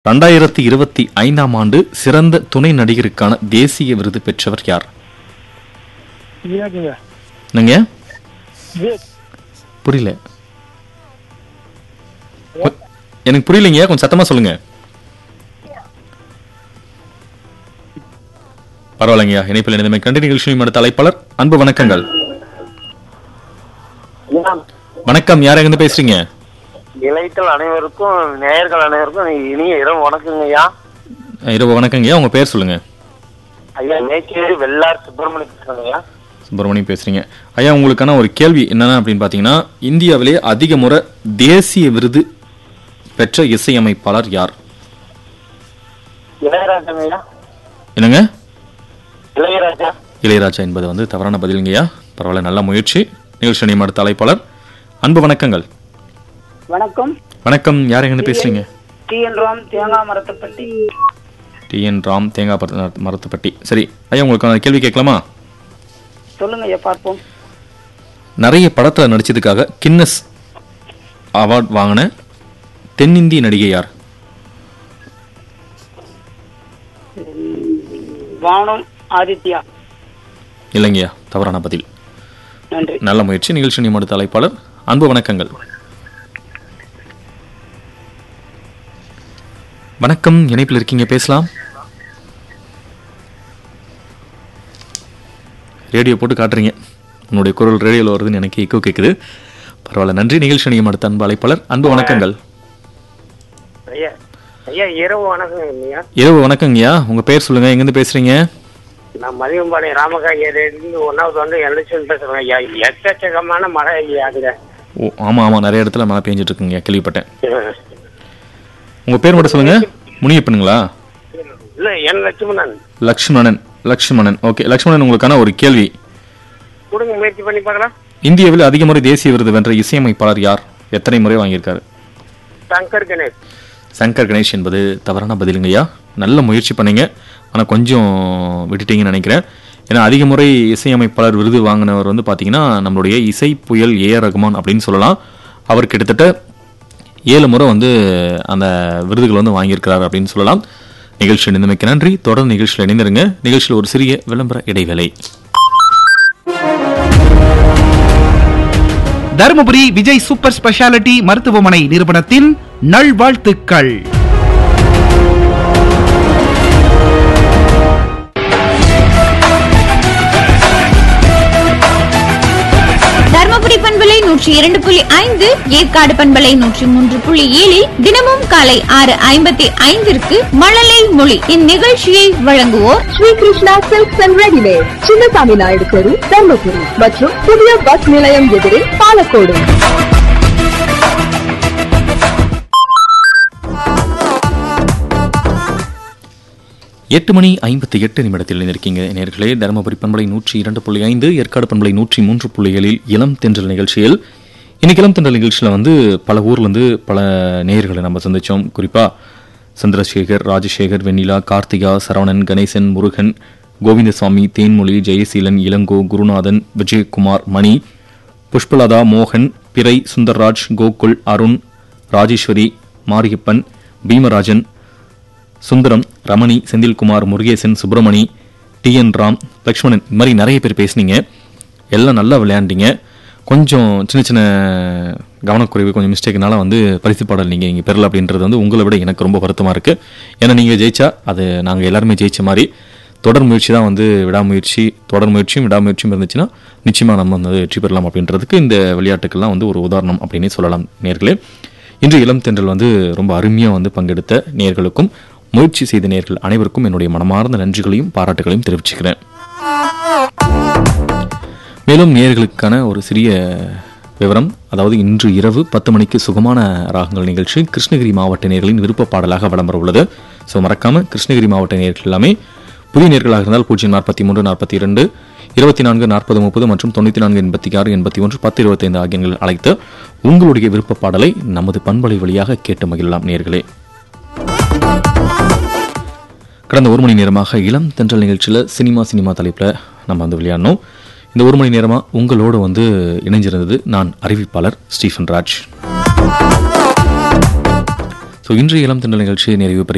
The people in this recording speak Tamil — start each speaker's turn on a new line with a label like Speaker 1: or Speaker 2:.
Speaker 1: ரெண்டாயிரத்தி இருபத்தி ஐந்தாம் ஆண்டு சிறந்த துணை நடிகருக்கான தேசிய விருது பெற்றவர் யார்
Speaker 2: விவேக்குங்க
Speaker 1: என்னங்க
Speaker 2: விவேக்
Speaker 1: புரியல கொ- எனக்கு புரியலைங்க கொஞ்சம் சத்தமா சொல்லுங்க பரவாயில்லைங்கய்யா இணைப்பில் இணைந்தமை கண்டு நிகழ்ச்சியும் அடுத்த அழைப்பாளர் அன்பு வணக்கங்கள் வணக்கம் யார் எங்கிருந்து பேசுறீங்க
Speaker 3: இளைத்தல் அனைவருக்கும் நேயர்கள் அனைவருக்கும் இனிய இரவு வணக்கங்க ஐயா
Speaker 1: இரவு வணக்கங்கய்யா உங்க பேர் சொல்லுங்க
Speaker 3: ஐயா மேச்சேரி வெள்ளார் சுப்பிரமணியம் பேசுறேங்க ஐயா
Speaker 1: சுப்பிரமணியம் பேசுறீங்க ஐயா உங்களுக்கான ஒரு கேள்வி என்னன்னா அப்படின்னு பாத்தீங்கன்னா இந்தியாவிலே அதிக முறை தேசிய விருது பெற்ற இசையமைப்பாளர் யார்
Speaker 3: இளையராஜாங்க ஐயா
Speaker 1: என்னங்க
Speaker 3: இளையராஜா
Speaker 1: இளையராஜா என்பது வந்து தவறான பதிலுங்கய்யா பரவாயில்ல நல்ல முயற்சி நிகழ்ச்சி நியமன அடுத்த அழைப்பாளர் அன்பு வணக்கங்கள்
Speaker 4: வணக்கம்
Speaker 1: வணக்கம் யார் எங்க பேசுறீங்க
Speaker 4: டி என் ராம் தேங்காய் மரத்தைப்பட்டி
Speaker 1: டி என் ராம் தேங்காய் பர- மரத்துப்பட்டி சரி ஐயா உங்களுக்கான கேள்வி கேட்கலாமா
Speaker 4: சொல்லுங்க ஐயா பார்ப்போம்
Speaker 1: நிறைய படத்துல நடிச்சதுக்காக கின்னஸ் அவார்ட் வாங்கின தென்னிந்திய நடிகை யார்
Speaker 4: வானம் ஆதித்யா
Speaker 1: இல்லைங்கய்யா தவறான பதில்
Speaker 4: நன்றி
Speaker 1: நல்ல முயற்சி நிகழ்ச்சி நியமன அடுத்த அழைப்பாளர் அன்பு வணக்கங்கள் வணக்கம் இணைப்பில் இருக்கீங்க பேசலாம் ரேடியோ போட்டு காட்டுறீங்க உன்னுடைய குரல் ரேடியோவில் வருதுன்னு எனக்கு எக்கோ கேட்குது பரவாயில்ல நன்றி நிகழ்ச்சி நியமன அடுத்த அன்பு அழைப்பாளர் அன்பு வணக்கங்கள்
Speaker 3: ஐயா ஐயா இரவு வணக்கம் ஐயா
Speaker 1: இரவு வணக்கங்கய்யா உங்க பேர் சொல்லுங்க எங்கேருந்து பேசுறீங்க
Speaker 3: நான் மதியம்பாளையம் ராமகாயிலிருந்து ஒன்னாவது வந்து எலெக்ஷன் பேசுறேன் ஐயா எக்கச்சக்கமான மழை ஐயா அதுங்க
Speaker 1: ஓ ஆமா ஆமா நிறைய இடத்துல மழை பெஞ்சிட்டு இருக்குங்க கேள்விப்பட்டேன் உங்க பேர் மட்டும் சொல்லுங்க முனியப்பனுங்களா
Speaker 3: இல்ல என் லட்சுமணன்
Speaker 1: லக்ஷ்மணன் லக்ஷ்மணன் ஓகே லக்ஷ்மணன் உங்களுக்கான ஒரு கேள்வி
Speaker 3: கொடுங்க முயற்சி பண்ணி பார்க்கலாம்
Speaker 1: இந்தியாவில் அதிக முறை தேசிய விருது வென்ற இசையமைப்பாளர் யார் எத்தனை முறை வாங்கியிருக்காரு
Speaker 3: சங்கர் கணேஷ்
Speaker 1: சங்கர் கணேஷ் என்பது தவறான பதிலுங்கய்யா நல்ல முயற்சி பண்ணீங்க ஆனால் கொஞ்சம் விட்டுட்டீங்கன்னு நினைக்கிறேன் ஏன்னா அதிக முறை இசையமைப்பாளர் விருது வாங்கினவர் வந்து பார்த்தீங்கன்னா நம்மளுடைய இசை புயல் ஏ ஆர் ரகுமான் அப்படின்னு சொல்லலாம் அவர் கிட்டத்தட்ட ஏழு முறை வந்து அந்த விருதுகள் வந்து வாங்கியிருக்கிறார் அப்படின்னு சொல்லலாம் நிகழ்ச்சி இணைந்தமைக்கு நன்றி தொடர்ந்து நிகழ்ச்சியில் இணைந்திருங்க நிகழ்ச்சியில் ஒரு சிறிய விளம்பர இடைவேளை
Speaker 5: தருமபுரி விஜய் சூப்பர் ஸ்பெஷாலிட்டி மருத்துவமனை நிறுவனத்தின் நல்வாழ்த்துக்கள்
Speaker 6: தர்மபுரி பண்பலை நூற்றி இரண்டு புள்ளி ஐந்து ஏற்காடு பண்பலை நூற்றி மூன்று புள்ளி ஏழில் தினமும் காலை ஆறு ஐம்பத்தி ஐந்திற்கு மழலை மொழி இந்நிகழ்ச்சியை வழங்குவோர்
Speaker 7: Sri Krishna silks and readymade Chinnasamy Naidu தெரு தர்மபுரி மற்றும் புதிய பஸ் நிலையம் எதிரில் பாலக்கோடு
Speaker 1: எட்டு மணி ஐம்பத்தி எட்டு நிமிடத்தில் இணைந்திருக்கீங்க நேர்களே தருமபுரி பண்பலை நூற்றி இரண்டு புள்ளி ஐந்து ஏற்காடு பண்பலை நூற்றி மூன்று புள்ளி ஏழில் இளம் தென்றல் நிகழ்ச்சியில் இன்னைக்கு இளம் தென்றல் நிகழ்ச்சியில் வந்து பல ஊர்லேருந்து பல நேயர்களை நம்ம சந்திச்சோம் குறிப்பாக சந்திரசேகர் ராஜசேகர் வெண்ணிலா கார்த்திகா சரவணன் கணேசன் முருகன் கோவிந்தசாமி தேன்மொழி ஜெயசீலன் இளங்கோ குருநாதன் விஜயகுமார் மணி புஷ்பலதா மோகன் பிறை சுந்தர்ராஜ் கோகுல் அருண் ராஜேஸ்வரி மாரியப்பன் பீமராஜன் சுந்தரம் ரமணி செந்தில்குமார் முருகேசன் சுப்பிரமணி டி என் ராம் லக்ஷ்மணன் இந்த மாதிரி நிறைய பேர் பேசுனீங்க எல்லாம் நல்லா விளையாண்டீங்க கொஞ்சம் சின்ன சின்ன கவனக்குறைவு கொஞ்சம் மிஸ்டேக்னால வந்து பரிசு பாடல் நீங்கள் இங்கே பெறல அப்படின்றது வந்து உங்களை விட எனக்கு ரொம்ப வருத்தமாக இருக்குது ஏன்னா நீங்கள் ஜெயிச்சா அது நாங்கள் எல்லாருமே ஜெயிச்ச மாதிரி தொடர் முயற்சி தான் வந்து விடாமுயற்சி தொடர் முயற்சியும் விடாமுயற்சியும் இருந்துச்சுன்னா நிச்சயமாக நம்ம வந்து வெற்றி பெறலாம் அப்படின்றதுக்கு இந்த விளையாட்டுக்கெல்லாம் வந்து ஒரு உதாரணம் அப்படின்னே சொல்லலாம் நேர்களே இன்று இளம் தென்றல் வந்து ரொம்ப அருமையாக வந்து பங்கெடுத்த நேர்களுக்கும் முயற்சி செய்த நேர்கள் அனைவருக்கும் என்னுடைய மனமார்ந்த நன்றிகளையும் பாராட்டுகளையும் தெரிவிச்சுக்கிறேன் மேலும் நேர்களுக்கான ஒரு சிறிய விவரம் அதாவது இன்று இரவு பத்து மணிக்கு சுகமான ராகங்கள் நிகழ்ச்சி கிருஷ்ணகிரி மாவட்ட நேர்களின் விருப்ப பாடலாக வலம் உள்ளது ஸோ மறக்காம கிருஷ்ணகிரி மாவட்ட நேர்கள் எல்லாமே புதிய நேர்களாக இருந்தால் பூஜ்ஜியம் நாற்பத்தி மூன்று நாற்பத்தி இரண்டு இருபத்தி நான்கு நாற்பது முப்பது மற்றும் தொண்ணூற்றி நான்கு எண்பத்தி ஆறு எண்பத்தி ஒன்று பத்து இருபத்தைந்து ஆகிய எண்களில் அழைத்து உங்களுடைய விருப்ப பாடலை நமது பண்பலை வழியாக கேட்டு மகிழலாம் நேர்களே கடந்த ஒரு மணி நேரமாக இளம் தென்றல் நிகழ்ச்சியில் சினிமா சினிமா தலைப்பில் நம்ம வந்து விளையாடணும் இந்த ஒரு மணி நேரமாக உங்களோடு வந்து இணைஞ்சிருந்தது நான் அறிவிப்பாளர் ஸ்டீஃபன் ராஜ் ஸோ இன்றைய இளம் தென்றல் நிகழ்ச்சி நிறைவு பெறுகிறது